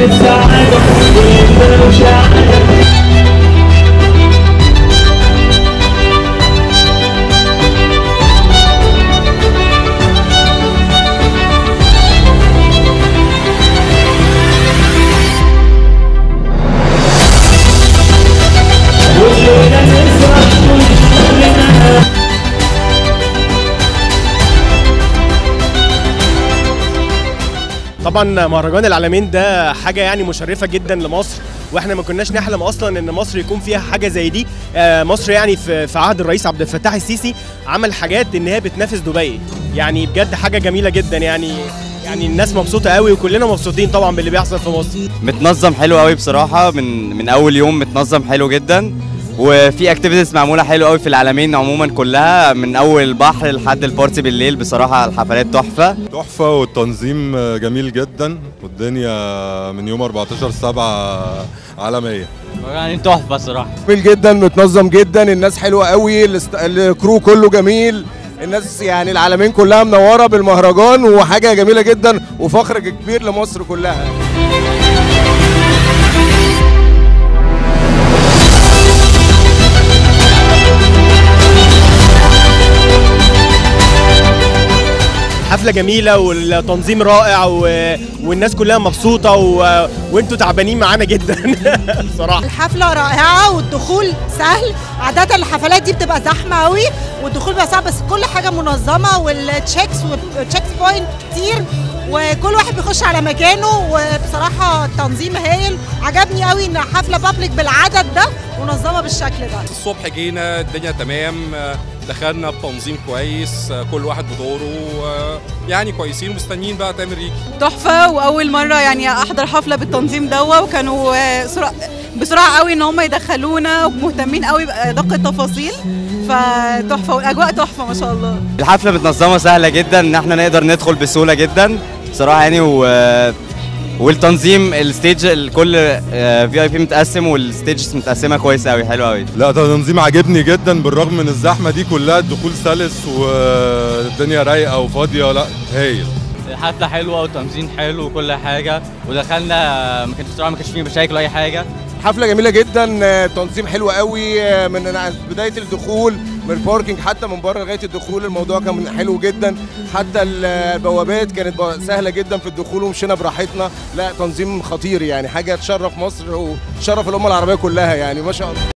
السعادة وانت مش عارف وكلنا نسرح كلنا طبعا مهرجان العالمين ده حاجه يعني مشرفه جدا لمصر واحنا ما كناش نحلم اصلا ان مصر يكون فيها حاجه زي دي آه، مصر يعني في في عهد الرئيس عبد الفتاح السيسي عمل حاجات ان هي بتنافس دبي يعني بجد حاجه جميله جدا يعني يعني الناس مبسوطه قوي وكلنا مبسوطين طبعا باللي بيحصل في مصر متنظم حلو قوي بصراحه من من اول يوم متنظم حلو جدا وفي اكتيفيتيز معموله حلو قوي في العالمين عموما كلها من اول البحر لحد البارتي بالليل بصراحه الحفلات تحفه تحفة والتنظيم جميل جدا والدنيا من يوم 14 7 عالمية يعني تحفه صراحه جميل جدا متنظم جدا الناس حلوه قوي الاست- الكرو كله جميل الناس يعني العالمين كلها منوره بالمهرجان وحاجه جميله جدا وفخر كبير لمصر كلها حفله جميله والتنظيم رائع و... والناس كلها مبسوطه و... وانتوا تعبانين معانا جدا بصراحه الحفلة رائعة والدخول سهل عادة الحفلات دي بتبقى زحمة قوي والدخول بقى صعب بس كل حاجة منظمة والتشيكس والتشيكس بوينت كتير وكل واحد بيخش على مكانه وبصراحة التنظيم هايل عجبني قوي ان حفلة بابليك بالعدد ده منظمة بالشكل ده الصبح جينا الدنيا تمام آه، دخلنا بتنظيم كويس آه، كل واحد بدوره آه، يعني كويسين مستنيين بقى تامر يجي تحفه واول مره يعني احضر حفله بالتنظيم دوا وكانوا آه، سرع- بسرعه قوي ان هم يدخلونا ومهتمين قوي بدق التفاصيل فتحفه والاجواء تحفه ما شاء الله الحفله متنظمه سهله جدا ان احنا نقدر ندخل بسهوله جدا بصراحه يعني و والتنظيم الستيج الكل في اي بي متقسم والستيجز متقسمه كويس قوي حلو قوي لا ده تنظيم عاجبني جدا بالرغم من الزحمة دي كلها الدخول سلس والدنيا رايقة وفاضية لا هايل الحفله حلوه والتنظيم حلو وكل حاجه ودخلنا ما كانش بصراحه ما كانش فيه مشاكل ولا اي حاجه حفله جميله جدا آه، تنظيم حلو قوي آه، من بدايه الدخول من الباركينج حتى من بره لغايه الدخول الموضوع كان حلو جدا حتى البوابات كانت ب- سهله جدا في الدخول ومشينا براحتنا لا تنظيم خطير يعني حاجه تشرف مصر وتشرف الامه العربيه كلها يعني ما شاء الله